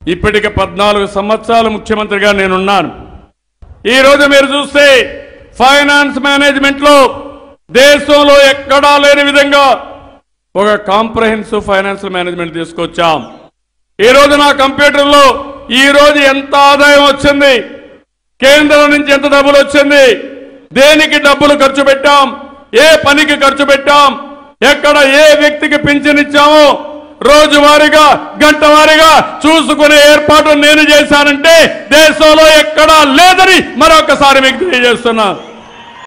ఇప్పటికి పద్నాలుగు సంవత్సరాలు ముఖ్యమంత్రిగా నేనున్నాను ఈ రోజు మీరు చూస్తే ఫైనాన్స్ మేనేజ్మెంట్ లో దేశంలో ఎక్కడా లేని విధంగా ఒక కాంప్రహెన్సివ్ ఫైనాన్షియల్ మేనేజ్మెంట్ తీసుకొచ్చాం ఈ రోజు నా కంప్యూటర్లో ఈ రోజు ఎంత ఆదాయం వచ్చింది కేంద్రం నుంచి ఎంత డబ్బులు వచ్చింది దేనికి డబ్బులు ఖర్చు పెట్టాం ఏ పనికి ఖర్చు పెట్టాం ఎక్కడ ఏ వ్యక్తికి పింఛన్ ఇచ్చామో రోజువారీగా గంట వారీగా చూసుకునే ఏర్పాటు నేను చేశానంటే దేశంలో ఎక్కడా లేదని మరొకసారి మీకు తెలియజేస్తున్నా